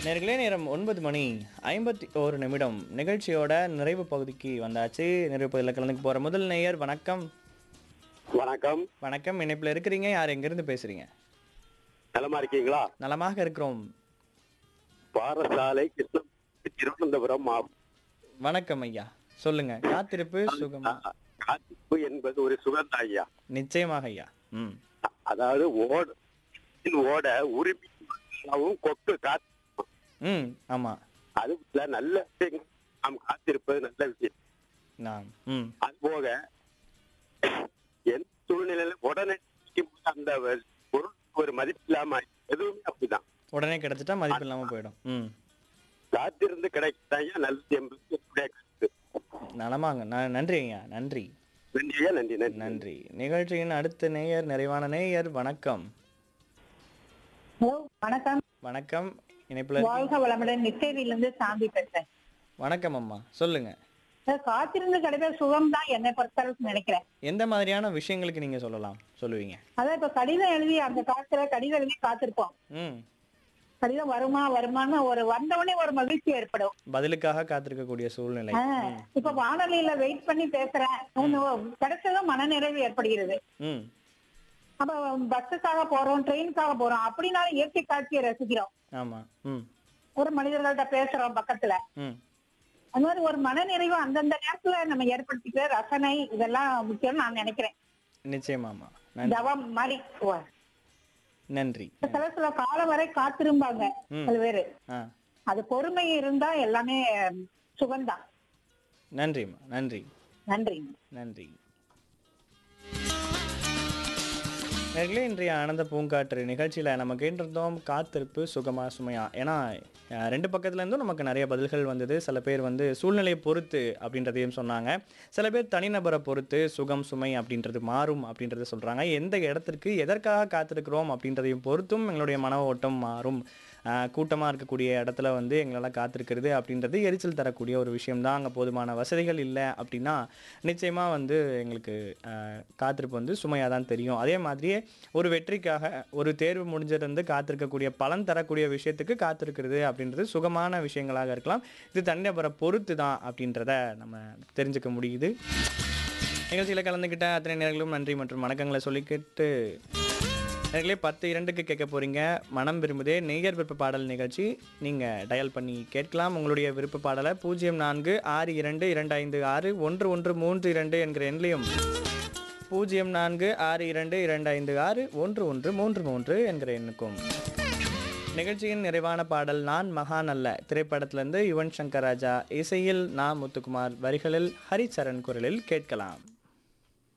நேர்களே நேரம் ஒன்பது மணி ஐம்பத்தி ஒரு நிமிடம் நிகழ்ச்சியோட நிறைவு பகுதிக்கு வந்தாச்சு நிறைவு பகுதியில் கலந்துக்க போகிற முதல் நேயர் வணக்கம் வணக்கம் வணக்கம் இணைப்பில் இருக்கிறீங்க யார் எங்கேருந்து பேசுகிறீங்க நலமா இருக்கீங்களா நலமாக இருக்கிறோம் பாரசாலை கிருஷ்ண திருவனந்தபுரம் மாவட்டம் வணக்கம் ஐயா சொல்லுங்க காத்திருப்பு சுகமா காத்திருப்பு என்பது ஒரு சுகந்த ஐயா நிச்சயமாக ஐயா ம் அதாவது ஓட ஓட உரிமையாகவும் கொக்கு காத்து ம் ஆமாம் அதுல நல்ல விஷயங்கள் நாம் காத்திருப்பது நல்ல விஷயம் நான் ம் அது போக எந்த சூழ்நிலையில உடனே கிடைக்கும்போது அந்த பொருள் ஒரு மதிப்பு இல்லாம எதுவுமே அப்படிதான் உடனே கிடைச்சிட்டா மதிப்பு இல்லாமல் போயிடும் ம் காத்திருந்து கிடைக்கிறாங்க நல்லது என்பது என்னுடைய கருத்து நலமாங்க ந- நன்றி ஐயா நன்றி நன்றி ஐயா நன்றி நன்றி நன்றி நிகழ்ச்சியின் அடுத்த நேயர் நிறைவான நேயர் வணக்கம் ஹலோ வணக்கம் வணக்கம் இணைப்புல இருக்கீங்க? வாழ்க வளமுடன் நிச்சயில இருந்து சாந்தி பேசுறேன் வணக்கம் அம்மா சொல்லுங்க சார், காத்திருந்து கிடைக்கிற சுகம் தான் என்னை பொறுத்தளவுக்கு நினைக்கிறேன் எந்த மாதிரியான விஷயங்களுக்கு நீங்க சொல்லலாம் சொல்லுவீங்க அதான் இப்ப கடிதம் எழுதி அந்த காலத்துல கடிதம் எழுதி காத்திருப்போம் ம் கடிதம் வருமா வருமான்னு ஒரு வந்தவொடனே ஒரு மகிழ்ச்சி ஏற்படும் பதிலுக்காக காத்திருக்கக்கூடிய சூழ்நிலை ஆஹ், இப்ப வானொலியில வெயிட் பண்ணி பேசுறேன் ஒண்ணு கிடைச்சதும் மனநிறைவு ஏற்படுகிறது ம் அப்ப பஸ்ஸுக்காக போறோம் ட்ரெயினுக்காக போறோம் அப்படின்னாலும் இயற்கை காட்சியை ரசிக்கிறோம் ஆமா ம் ஒரு மனிதர்கள்ட்ட பேசுறோம் பக்கத்துல ம் அந்த மாதிரி ஒரு மனநிறைவு அந்தந்த நேரத்துல நம்ம ஏற்படுத்திக்கிற ரசனை இதெல்லாம் முக்கியம்னு நான் நினைக்கிறேன் நிச்சயமாம்மா நன்றி தவம் மாதிரி ஓ. நன்றி சில சில காலம் வரை காத்திரும்பாங்க ம். சில பேரு ஆ அது பொறுமை இருந்தா எல்லாமே சுகம்தான் நன்றிம்மா நன்றி நன்றி நன்றி நேர்களே இன்றைய ஆனந்த பூங்காற்று நிகழ்ச்சியில் நம்ம கேட்டிருந்தோம் காத்திருப்பு சுகமா சுமையா ஏன்னா அஹ், ரெண்டு பக்கத்துலேருந்தும் நமக்கு நிறைய பதில்கள் வந்தது சில பேர் வந்து சூழ்நிலையை பொறுத்து அப்படின்றதையும் சொன்னாங்க சில பேர் தனிநபரை பொறுத்து சுகம் சுமை அப்படின்றது மாறும் அப்படின்றத சொல்கிறாங்க எந்த இடத்திற்கு எதற்காக காத்திருக்கிறோம் அப்படின்றதையும் பொறுத்தும் எங்களுடைய மன ஓட்டம் மாறும் கூட்டமாக இருக்கக்கூடிய இடத்துல வந்து எங்களால் காத்திருக்கிறது அப்படின்றது எரிச்சல் தரக்கூடிய ஒரு விஷயம்தான் அங்கே போதுமான வசதிகள் இல்லை அப்படின்னா நிச்சயமாக வந்து எங்களுக்கு ஆஹ், காத்திருப்பு வந்து சுமையாக தான் தெரியும் அதே மாதிரியே ஒரு வெற்றிக்காக ஒரு தேர்வு முடிஞ்சிருந்து காத்திருக்கக்கூடிய பலன் தரக்கூடிய விஷயத்துக்கு காத்திருக்கிறது அப்படின்றது சுகமான விஷயங்களாக இருக்கலாம் இது தனிநபரை பொறுத்து தான் அப்படின்றத நம்ம தெரிஞ்சுக்க முடியுது நிகழ்ச்சியில் கலந்துக்கிட்ட அத்தனை நேர்களும் நன்றி மற்றும் வணக்கங்களை சொல்லிக்கிட்டு நேர்களே பத்து இரண்டுக்கு கேட்க போறீங்க மனம் விரும்புதே நேயர் விருப்ப பாடல் நிகழ்ச்சி நீங்கள் டயல் பண்ணி கேட்கலாம் உங்களுடைய விருப்ப பாடலை பூஜ்ஜியம் நான்கு ஆறு இரண்டு இரண்டு ஐந்து ஆறு ஒன்று ஒன்று மூன்று இரண்டு என்கிற எண்ணிலையும் பூஜ்ஜியம் நான்கு ஆறு இரண்டு இரண்டு ஐந்து ஆறு ஒன்று ஒன்று மூன்று மூன்று என்கிற எண்ணுக்கும் நிகழ்ச்சியின் நிறைவான பாடல் நான் மகான் அல்ல திரைப்படத்திலிருந்து யுவன் சங்கர் ராஜா இசையில் நா முத்துக்குமார் வரிகளில் ஹரிச்சரண் குரலில் கேட்கலாம்